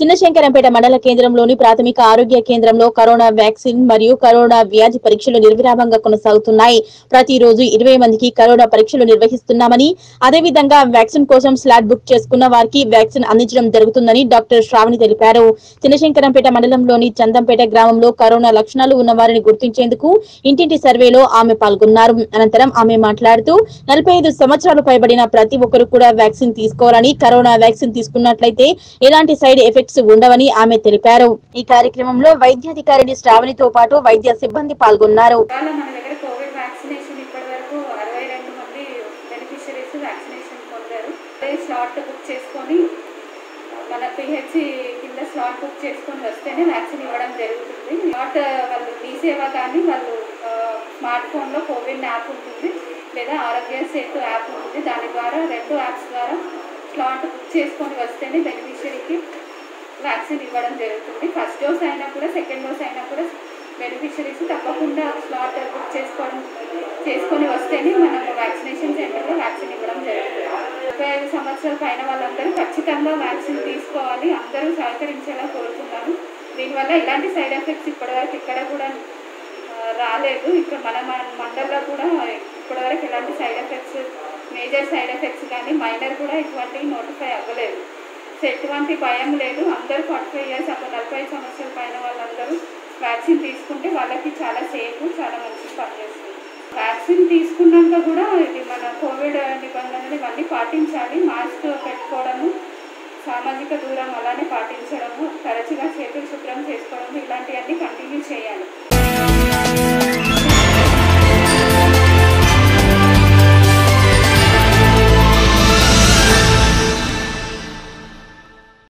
చిన్నశంకరంపేట మండల కేంద్రంలోని ప్రాథమిక ఆరోగ్య కేంద్రంలో కరోనా వ్యాక్సిన్ మరియు కరోనా వ్యాధి పరీక్షలు నిర్విరామంగా కొనసాగుతున్నాయి ప్రతిరోజు ఇరవై మందికి కరోనా పరీక్షలు నిర్వహిస్తున్నామని అదేవిధంగా వ్యాక్సిన్ కోసం స్లాట్ బుక్ చేసుకున్న వారికి వ్యాక్సిన్ అందించడం జరుగుతుందని డాక్టర్ శ్రావణి తెలిపారు చిన్నశంకరంపేట మండలంలోని చందంపేట గ్రామంలో కరోనా లక్షణాలు ఉన్న వారిని గుర్తించేందుకు ఇంటింటి సర్వేలో ఆమె పాల్గొన్నారు అనంతరం ఆమె మాట్లాడుతూ నలభై ఐదు సంవత్సరాలు పైబడిన ప్రతి ఒక్కరు కూడా వ్యాక్సిన్ తీసుకోవాలని కరోనా వ్యాక్సిన్ తీసుకున్నట్లయితే ఎలాంటి సైడ్ ఎఫెక్ట్స్ ఉండవని ఆమె తెలిపారు ఈ కార్యక్రమంలో వైద్యాధికారిని శ్రావణితో పాటు వైద్య సిబ్బంది పాల్గొన్నారు ఇవాళ మన దగ్గర కోవిడ్ వ్యాక్సినేషన్ ఇప్పటి వరకు అరవై రెండు మంది బెనిఫిషరీస్ వ్యాక్సినేషన్ పొందారు అదే స్లాట్ బుక్ చేసుకొని మన పిహెచ్సి కింద స్లాట్ బుక్ చేసుకొని వస్తేనే వ్యాక్సిన్ ఇవ్వడం జరుగుతుంది స్లాట్ వాళ్ళు తీసేవా కానీ వాళ్ళు స్మార్ట్ ఫోన్లో కోవిడ్ యాప్ ఉంటుంది లేదా ఆరోగ్య సేతు యాప్ ఉంటుంది దాని ద్వారా రెండు యాప్స్ ద్వారా స్లాట్ బుక్ చేసుకొని వస్తేనే బెనిఫిషరీకి వ్యాక్సిన్ ఇవ్వడం జరుగుతుంది ఫస్ట్ డోస్ అయినా కూడా సెకండ్ డోస్ అయినా కూడా బెనిఫిషరీస్ తప్పకుండా స్లాట్ బుక్ చేసుకోవడం చేసుకొని వస్తేనే మనం వ్యాక్సినేషన్ సెంటర్లో వ్యాక్సిన్ ఇవ్వడం జరుగుతుంది ముప్పై ఐదు సంవత్సరాల పైన వాళ్ళందరూ ఖచ్చితంగా వ్యాక్సిన్ తీసుకోవాలి అందరూ సహకరించేలా కోరుతున్నాను దీనివల్ల ఇలాంటి సైడ్ ఎఫెక్ట్స్ ఇప్పటివరకు ఇక్కడ కూడా ఆ, రాలేదు ఇక్కడ మన మన మండల్లో కూడా ఇప్పటివరకు ఎలాంటి side effects major side effects కానీ మైనర్ కూడా ఇటువంటివి నోటిఫై అవ్వలేదు సో ఎటువంటి భయం లేదు అందరూ ఫార్టీ ఫైవ్ ఇయర్స్ అప్పుడు నలభై ఐదు సంవత్సరాల పైన వాళ్ళందరూ వ్యాక్సిన్ తీసుకుంటే వాళ్ళకి చాలా సేఫ్ చాలా మంచి పనిచేస్తుంది వ్యాక్సిన్ తీసుకున్నాక కూడా ఇది మన కోవిడ్ నిబంధనలు ఇవన్నీ పాటించాలి మాస్క్ పెట్టుకోవడము సామాజిక దూరం అలానే పాటించడము తరచుగా చేతులు శుభ్రం చేసుకోవడము ఇలాంటివన్నీ కంటిన్యూ చేయాలి